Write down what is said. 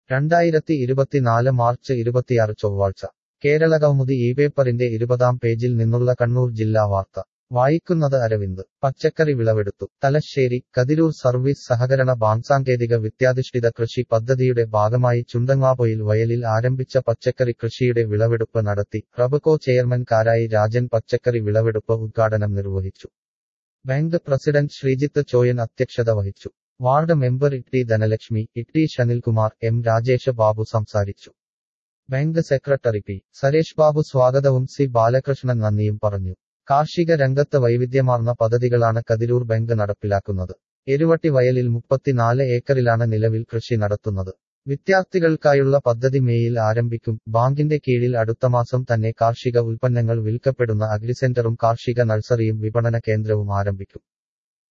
രണ്ടായിരത്തി ഇരുപത്തിനാല് മാർച്ച് ഇരുപത്തിയാറ് ചൊവ്വാഴ്ച കേരള കൗമുദി ഈ പേപ്പറിന്റെ ഇരുപതാം പേജിൽ നിന്നുള്ള കണ്ണൂർ ജില്ലാ വാർത്ത വായിക്കുന്നത് അരവിന്ദ് പച്ചക്കറി വിളവെടുത്തു തലശ്ശേരി കതിരൂർ സർവീസ് സഹകരണ ബാങ്ക് സാങ്കേതിക വിദ്യാധിഷ്ഠിത കൃഷി പദ്ധതിയുടെ ഭാഗമായി ചുണ്ടങ്ങാപൊയിൽ വയലിൽ ആരംഭിച്ച പച്ചക്കറി കൃഷിയുടെ വിളവെടുപ്പ് നടത്തി റബകോ ചെയർമാൻ കാരായി രാജൻ പച്ചക്കറി വിളവെടുപ്പ് ഉദ്ഘാടനം നിർവഹിച്ചു ബാങ്ക് പ്രസിഡന്റ് ശ്രീജിത്ത് ചോയൻ അധ്യക്ഷത വഹിച്ചു ward member Itty Dhanalakshmi Itty Shanilkumar M Rajesh Babu സംസാരിച്ചു bank secretary P Saresh Babu സ്വാഗതവും സി ബാലകൃഷ്ണൻ നന്ദിയും പറഞ്ഞു കാർഷിക രംഗത്ത് വൈവിധ്യമാർന്ന പദ്ധതികളാണ് കതിരൂർ ബാങ്ക് നടപ്പിലാക്കുന്നത് എരുവട്ടി വയലിൽ മുപ്പത്തിനാല് ഏക്കറിലാണ് നിലവിൽ കൃഷി നടത്തുന്നത് വിദ്യാർത്ഥികൾക്കായുള്ള പദ്ധതി മേയിൽ ആരംഭിക്കും ബാങ്കിന്റെ കീഴിൽ അടുത്ത മാസം തന്നെ കാർഷിക ഉൽപ്പന്നങ്ങൾ വിൽക്കപ്പെടുന്ന അഗ്രിസെന്ററും കാർഷിക നഴ്സറിയും വിപണന കേന്ദ്രവും ആരംഭിക്കും